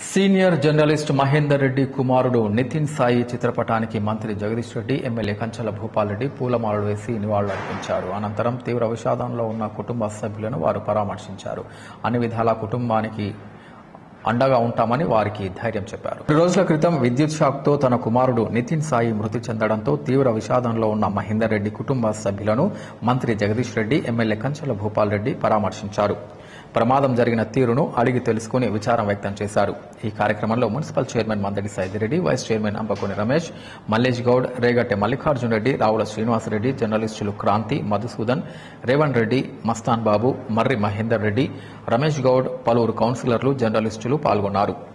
senior journalist Mahender Reddy కుమారుడు నితిన్ సాయి చిత్రపటానికి మంత్రి జగదీష్ రెడ్డి ఎమ్మెల్యే కంచల భూపాల్ రెడ్డి పూలమాలలు వేసి నివాళులర్పించారు అనంతరం తీవ్ర విషాదంలో ఉన్న కుటుంబ సభ్యులను వారు పరామర్శించారు అన్ని విధాల కుటుంబానికి అండగా ఉంటామని వారికి ధైర్యం చెప్పారు రెండు రోజుల క్రితం విద్యుత్ షాక్తో తన కుమారుడు నితిన్ సాయి మృతి చెందడంతో తీవ్ర విషాదంలో ఉన్న మహేందర్ రెడ్డి కుటుంబ సభ్యులను మంత్రి జగదీష్ రెడ్డి ఎమ్మెల్యే కంచల భూపాల్ రెడ్డి పరామర్శించారు ప్రమాదం జరిగిన తీరును అడిగి తెలుసుకుని విచారం వ్యక్తం చేశారు ఈ కార్యక్రమంలో municipal chairman Mandadi Saidireddy vice chairman Ambakoni Ramesh Mallesh Goud Regatte Mallikarjun Reddy Ravula Srinivasareddy జర్నలిస్టులు క్రాంతి మధుసూదన్ రేవణ్ రెడ్డి మస్తాన్ బాబు మర్రి మహేందర్ రెడ్డి రమేష్ గౌడ్ పలువురు కౌన్సిలర్లు జర్నలిస్టులు పాల్గొన్నారు